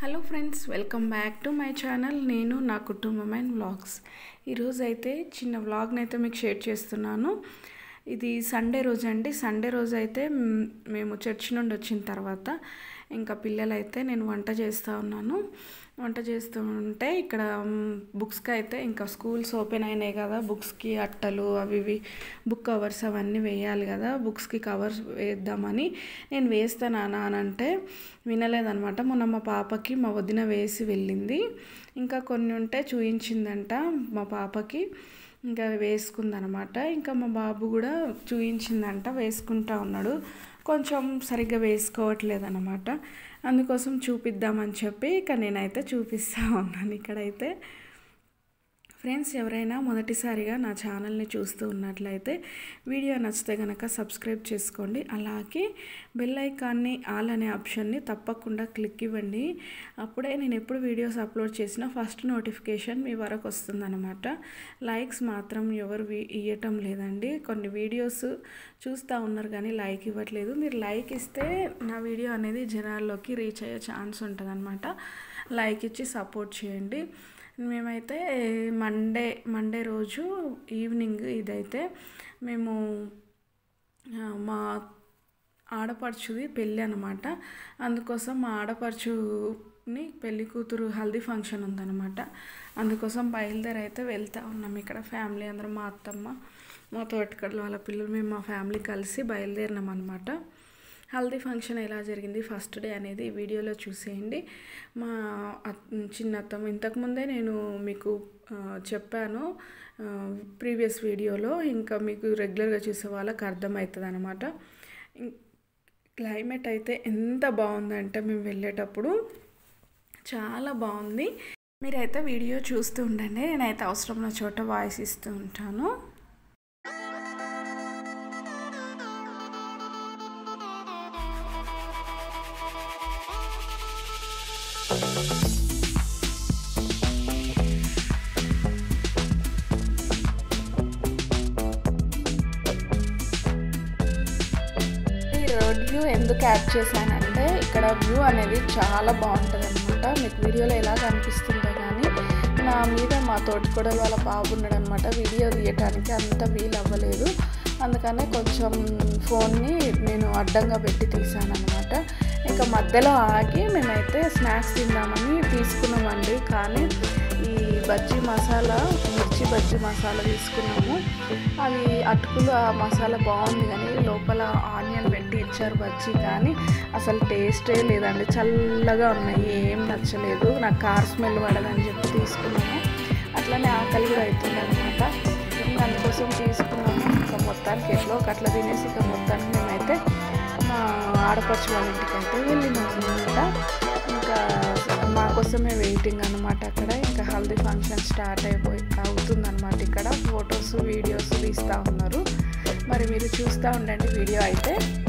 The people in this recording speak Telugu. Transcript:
hello friends welcome back to my channel నేను నా కుటుంబం అండ్ వ్లాగ్స్ ఈరోజు అయితే చిన్న వ్లాగ్ని అయితే మీకు షేర్ చేస్తున్నాను ఇది సండే రోజు అండి సండే రోజు అయితే మ్, మేము చర్చి నుండి వచ్చిన తర్వాత ఇంకా పిల్లలైతే నేను వంట చేస్తూ ఉన్నాను వంట చేస్తూ ఉంటే ఇక్కడ బుక్స్కి అయితే ఇంకా స్కూల్స్ ఓపెన్ అయినాయి కదా బుక్స్కి అట్టలు అవి ఇవి బుక్ కవర్స్ అవన్నీ వేయాలి కదా బుక్స్కి కవర్స్ వేద్దామని నేను వేస్తాను నాన్న అని అంటే వినలేదనమాట మొన్న మా పాపకి మా వదిన వేసి వెళ్ళింది ఇంకా కొన్ని ఉంటే చూయించిందంట మా పాపకి ఇంకా వేసుకుందనమాట ఇంకా మా బాబు కూడా చూయించిందంట వేసుకుంటా ఉన్నాడు కొంచెం సరిగ్గా వేసుకోవట్లేదు అనమాట అందుకోసం చూపిద్దామని చెప్పి ఇక నేనైతే చూపిస్తా ఉన్నాను ఇక్కడైతే ఫ్రెండ్స్ ఎవరైనా మొదటిసారిగా నా ఛానల్ని చూస్తూ ఉన్నట్లయితే వీడియో నచ్చితే కనుక సబ్స్క్రైబ్ చేసుకోండి అలాగే బెల్ ఐకాన్ని ఆల్ అనే ఆప్షన్ని తప్పకుండా క్లిక్ ఇవ్వండి అప్పుడే నేను ఎప్పుడు వీడియోస్ అప్లోడ్ చేసినా ఫస్ట్ నోటిఫికేషన్ మీ వరకు వస్తుందన్నమాట లైక్స్ మాత్రం ఎవరు వి- ఇవ్వటం లేదండి కొన్ని వీడియోస్ చూస్తూ ఉన్నారు కానీ లైక్ ఇవ్వట్లేదు మీరు లైక్ ఇస్తే నా వీడియో అనేది జనాల్లోకి రీచ్ అయ్యే ఛాన్స్ ఉంటుందన్నమాట లైక్ ఇచ్చి సపోర్ట్ చేయండి మేమైతే మండే మండే రోజు ఈవినింగ్ ఇదైతే మేము ఆ, మా ఆడపడుచుది పెళ్ళి అనమాట అందుకోసం మా ఆడపడుచుని పెళ్లి కూతురు హల్దీ ఫంక్షన్ ఉందన్నమాట అందుకోసం బయలుదేరి అయితే వెళ్తా ఉన్నాం ఇక్కడ ఫ్యామిలీ అందరం మా అత్తమ్మ మా తోటకడలు వాళ్ళ పిల్లలు మేము మా ఫ్యామిలీ కలిసి బయలుదేరినాం అనమాట హల్దీ ఫంక్షన్ ఎలా జరిగింది ఫస్ట్ డే అనేది ఈ వీడియోలో చూసేయండి మా అత్- చిన్న అత్తమ్మ ఇంతకుముందే నేను మీకు ఆ, చెప్పాను ప్రీవియస్ వీడియోలో ఇంకా మీకు రెగ్యులర్గా చూసే వాళ్ళకి అర్థమవుతుంది అనమాట క్లైమేట్ అయితే ఎంత బాగుందంటే మేము వెళ్ళేటప్పుడు చాలా బాగుంది మీరైతే వీడియో చూస్తూ ఉండండి నేనైతే అవసరం ఉన్న చోట వాయిస్ ఇస్తూ ఉంటాను ఈ రోడ్ వ్యూ ఎందుకు యాడ్ చేశానంటే ఇక్కడ వ్యూ అనేది చాలా బాగుంటుంది అనమాట మీకు వీడియోలో ఎలా కనిపిస్తుందో కానీ నా మీద మా తోటికోడలు వాళ్ళ బాబు ఉన్నాడు అనమాట వీడియో తీయటానికి అంత వీలు అవ్వలేదు అందుకనే కొంచెం ఫోన్ని నేను అడ్డంగా పెట్టి తీసాను అనమాట ఇంకా మధ్యలో ఆగి మేమైతే స్నాక్స్ తిందామని తీసుకున్నామండి కానీ ఈ బజ్జీ మసాలా మిర్చి బజ్జీ మసాలా తీసుకున్నాము అవి అటుకులు ఆ మసాలా బాగుంది కానీ లోపల ఆనియన్ పెట్టి ఇచ్చారు బజ్జీ కానీ అసలు టేస్టే లేదండి చల్లగా ఉన్నాయి ఏం నచ్చలేదు నాకు కార్ స్మెల్ పడదని చెప్పి తీసుకున్నాము అట్లనే ఆకలి కూడా అవుతుంది అనమాట అందుకోసం తీసుకున్నాము ఇంకా మొత్తానికి ఎట్లో ఒక అట్లా తినేసి ఇక మొత్తానికి మేమైతే మా ఆడపడుచు వాళ్ళ ఇంటికి అయితే వెళ్ళినాం అనమాట ఇంకా మా కోసమే వెయిటింగ్ అనమాట అక్కడ ఇంకా హల్దీ ఫంక్షన్ స్టార్ట్ అయిపోయి అవుతుందన్నమాట ఇక్కడ ఫొటోస్ వీడియోస్ తీస్తూ ఉన్నారు మరి మీరు చూస్తూ ఉండండి వీడియో అయితే